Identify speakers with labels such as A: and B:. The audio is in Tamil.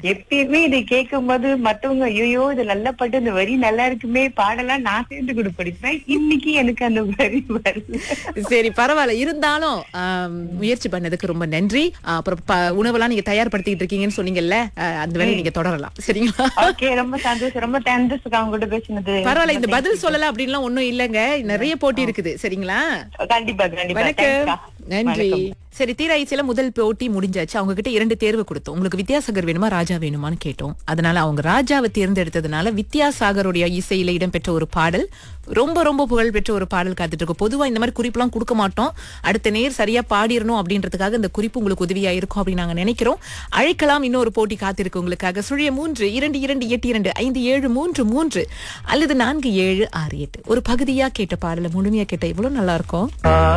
A: எப்பயுமே இதை கேட்கும் போது மத்தவங்க ஐயோ இது நல்ல பாட்டு இந்த வரி நல்லா இருக்குமே பாடலாம் நான் சேர்ந்து கூட படிப்பேன் இன்னைக்கு எனக்கு அந்த வரி வரல
B: சரி பரவாயில்ல இருந்தாலும் ஆம், முயற்சி பண்ணதுக்கு ரொம்ப நன்றி ஆ, அப்புறம் ப- உணவெல்லாம் நீங்க தயார்படுத்திட்டு இருக்கீங்கன்னு சொன்னீங்கல்ல ஆ, அந்த வேலையை நீங்க தொடரலாம் சரிங்களா
A: ஓகே ரொம்ப சந்தோஷம் ரொம்ப சந்தோஷம் அவங்க கூட பேசினது
B: பரவாயில்ல இந்த பதில் சொல்லல அப்படின்லாம் ஒண்ணும் இல்லங்க நிறைய போட்டி இருக்குது சரிங்களா
A: கண்டிப்பா கண்டிப்பா
B: வணக்கம்
A: Thanks-கா.
B: நன்றி
A: வணக்கம்.
B: சரி தீராய்ச்சியில முதல் போட்டி முடிஞ்சாச்சு அவங்க கிட்ட இரண்டு தேர்வு கொடுத்தோம் உங்களுக்கு வித்யாசாகர் வேணுமா ராஜா வேணுமான்னு கேட்டோம் அதனால அவங்க ராஜாவை தேர்ந்தெடுத்ததுனால வித்யாசாகருடைய இசையில இடம்பெற்ற ஒரு பாடல் ரொம்ப ரொம்ப புகழ் பெற்ற ஒரு பாடல் காத்துட்டு இருக்கு பொதுவா இந்த மாதிரி குறிப்புலாம் கொடுக்க மாட்டோம் அடுத்த நேர் சரியா பாடிரணும் அப்படின்றதுக்காக இந்த குறிப்பு உங்களுக்கு உதவியா இருக்கும் அப்படின்னு நாங்க நினைக்கிறோம் அழைக்கலாம் இன்னொரு போட்டி காத்திருக்கு உங்களுக்காக சுழிய மூன்று இரண்டு இரண்டு எட்டு இரண்டு ஐந்து ஏழு மூன்று மூன்று அல்லது நான்கு ஏழு ஆறு எட்டு ஒரு பகுதியா கேட்ட பாடலை முழுமையா கேட்ட இவ்வளவு நல்லா இருக்கும்